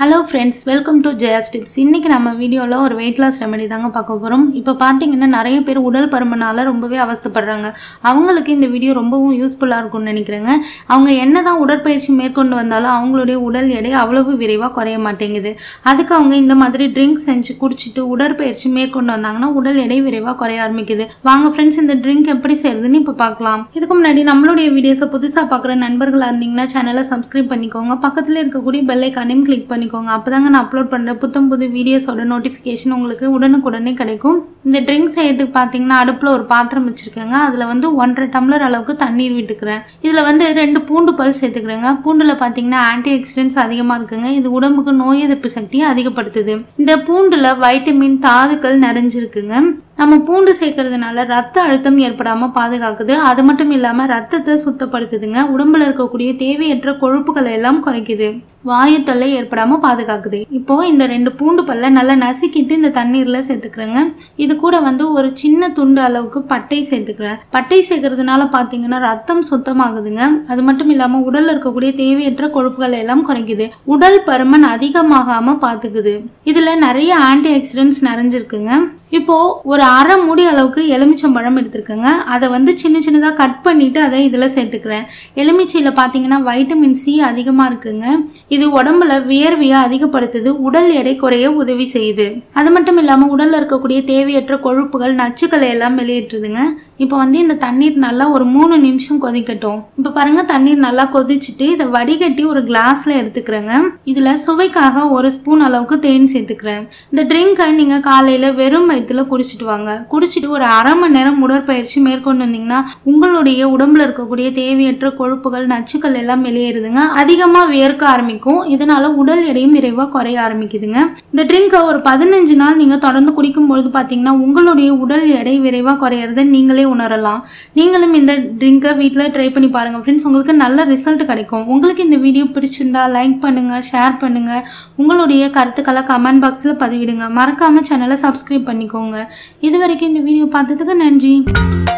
hello friends welcome to Jaya's tips இன்றைக்கி நம்ம வீடியோவில் ஒரு வெயிட் லாஸ் ரெமெடி தாங்க பார்க்க போகிறோம் இப்போ பார்த்தீங்கன்னா நிறைய பேர் உடல் பருமனால் ரொம்பவே அவஸ்தைப்படுறாங்க அவங்களுக்கு இந்த வீடியோ ரொம்பவும் யூஸ்ஃபுல்லாக இருக்கும்னு நினைக்கிறேங்க அவங்க என்ன தான் உடற்பயிற்சி மேற்கொண்டு வந்தாலும் அவங்களுடைய உடல் எடை அவ்வளவு விரைவாக குறைய மாட்டேங்குது அதுக்கு அவங்க இந்த மாதிரி ட்ரிங்க் செஞ்சு குடிச்சிட்டு உடற்பயிற்சி மேற்கொண்டு வந்தாங்கன்னா உடல் எடை விரைவாக குறைய ஆரம்பிக்குது வாங்க ஃப்ரெண்ட்ஸ் இந்த ட்ரிங்க் எப்படி செய்யறதுன்னு இப்போ பார்க்கலாம் இதுக்கு முன்னாடி நம்மளுடைய வீடியோஸை புதுசாக பார்க்குற நண்பர்களாக இருந்தீங்கன்னா சேனலை சப்ஸ்கிரைப் பண்ணிக்கோங்க பக்கத்தில் இருக்கக்கூடிய பெல் ஐக்கானையும் கிளிக் பண்ணிக்கோங்க அப்போதாங்க நான் அப்லோட் பண்ணுற புத்தம் புது வீடியோஸோட நோட்டிஃபிகேஷன் உங்களுக்கு உடனுக்குடனே கிடைக்கும் இந்த ட்ரிங்க் செய்யறதுக்கு பார்த்தீங்கன்னா அடுப்பில் ஒரு பாத்திரம் வச்சுருக்கேங்க அதில் வந்து ஒன்றரை டம்ளர் அளவுக்கு தண்ணீர் விட்டுக்கிறேன் இதில் வந்து ரெண்டு பூண்டு பல் சேர்த்துக்கிறேங்க பூண்டில் பார்த்தீங்கன்னா ஆன்டி ஆக்சிடென்ட்ஸ் அதிகமாக இருக்குங்க இது உடம்புக்கு நோய் எதிர்ப்பு சக்தியை அதிகப்படுத்துது இந்த பூண்டில் வைட்டமின் தாதுக்கள் நிறைஞ்சிருக்குங்க நம்ம பூண்டு சேர்க்கறதுனால ரத்த அழுத்தம் ஏற்படாமல் பாதுகாக்குது அது மட்டும் இல்லாமல் ரத்தத்தை சுத்தப்படுத்துதுங்க உடம்புல இருக்கக்கூடிய தேவையற்ற கொழுப்புகளை எல்லாம் குறைக்குது வாயு தொல்லை ஏற்படாமல் பாதுகாக்குது இப்போ இந்த ரெண்டு பூண்டு பல்ல நல்லா நசுக்கிட்டு இந்த தண்ணீரில் சேர்த்துக்கிறேங்க இது கூட வந்து ஒரு சின்ன துண்டு அளவுக்கு பட்டை சேர்த்துக்கிறேன் பட்டை சேர்க்கறதுனால பார்த்தீங்கன்னா ரத்தம் சுத்தமாகுதுங்க அது மட்டும் இல்லாமல் உடல்ல இருக்கக்கூடிய தேவையற்ற கொழுப்புகளை எல்லாம் குறைக்குது உடல் பருமன் அதிகமாகாமல் பார்த்துக்குது இதில் நிறைய ஆன்டி ஆக்சிடென்ட்ஸ் நிறைஞ்சிருக்குங்க இப்போ ஒரு அரை மூடி அளவுக்கு எலுமிச்சம்பழம் எடுத்திருக்கேங்க அதை வந்து சின்ன சின்னதாக கட் பண்ணிட்டு அதை இதில் சேர்த்துக்கிறேன் எலுமிச்சையில் பார்த்தீங்கன்னா வைட்டமின் சி அதிகமாக இருக்குங்க இது உடம்புல வியர்வையை அதிகப்படுத்துது உடல் எடை குறைய உதவி செய்யுது அது மட்டும் இல்லாமல் உடல்ல இருக்கக்கூடிய தேவையற்ற கொழுப்புகள் நச்சுக்களை எல்லாம் வெளியேற்றுதுங்க இப்போ வந்து இந்த தண்ணீர் நல்லா ஒரு மூணு நிமிஷம் கொதிக்கட்டும் இப்போ பாருங்க தண்ணீர் நல்லா கொதிச்சுட்டு இதை வடிகட்டி ஒரு கிளாஸ்ல எடுத்துக்கிறேங்க இதில் சுவைக்காக ஒரு ஸ்பூன் அளவுக்கு தேன் சேர்த்துக்கிறேன் இந்த ட்ரிங்கை நீங்கள் காலையில் வெறும் வயிற்றுல குடிச்சிட்டு வாங்க குடிச்சிட்டு ஒரு அரை மணி நேரம் உடற்பயிற்சி மேற்கொண்டு வந்தீங்கன்னா உங்களுடைய உடம்புல இருக்கக்கூடிய தேவையற்ற கொழுப்புகள் நச்சுக்கள் எல்லாம் வெளியேறுதுங்க அதிகமாக வியர்க்க ஆரம்பிக்கும் இதனால உடல் எடையும் விரைவாக குறைய ஆரம்பிக்குதுங்க இந்த ட்ரிங்கை ஒரு பதினஞ்சு நாள் நீங்கள் தொடர்ந்து குடிக்கும் பொழுது பார்த்தீங்கன்னா உங்களுடைய உடல் எடை விரைவாக குறையிறத நீங்களே உணரலாம் நீங்களும் இந்த ட்ரிங்கை வீட்டில் ட்ரை பண்ணி பாருங்கள் ஃப்ரெண்ட்ஸ் உங்களுக்கு நல்ல ரிசல்ட் கிடைக்கும் உங்களுக்கு இந்த வீடியோ பிடிச்சிருந்தா லைக் பண்ணுங்கள் ஷேர் பண்ணுங்கள் உங்களுடைய கருத்துக்களை கமெண்ட் பாக்ஸில் பதிவிடுங்க மறக்காமல் சேனலை சப்ஸ்கிரைப் பண்ணிக்கோங்க இது வரைக்கும் இந்த வீடியோ பார்த்ததுக்கு நன்றி